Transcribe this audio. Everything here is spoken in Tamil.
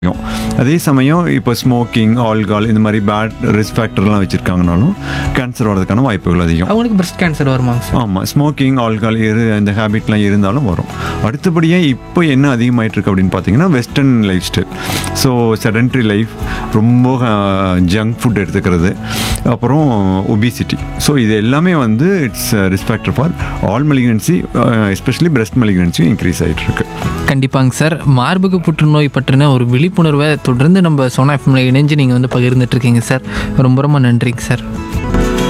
இருக்கும். அதே சமயம் இப்போ ஸ்மோக்கிங் ஆல்கால் இந்த மாதிரி பேட் ரிஸ்க் ஃபேக்டர்லாம் வச்சுருக்காங்கனாலும் கேன்சர் வரதுக்கான வாய்ப்புகள் அதிகம் அவங்களுக்கு பிரஸ்ட் கேன்சர் வருமாங்க சார் ஆமாம் ஸ்மோக்கிங் ஆல்கால் இரு இந்த ஹேபிட்லாம் இருந்தாலும் வரும் அடுத்தபடியாக இப்போ என்ன அதிகமாயிட்டு இருக்கு அப்படின்னு பார்த்தீங்கன்னா western lifestyle so sedentary life ரொம்ப ஜங்க் ஃபுட் எடுத்துக்கிறது அப்புறம் ஒபிசிட்டி ஸோ இது எல்லாமே வந்து it's risk factor for all malignancy especially breast malignancy increase ஆகிட்டு இருக்கு கண்டிப்பாங்க சார் மார்பக புற்றுநோய் பற்றின ஒரு விழிப்புணர்வை தொடர்ந்து நம்ம சோனா எஃப்எம்ல இணைஞ்சு நீங்கள் வந்து பகிர்ந்துட்டு இருக்கீங்க சார் ரொம்ப ரொம்ப நன்றிங்க சார்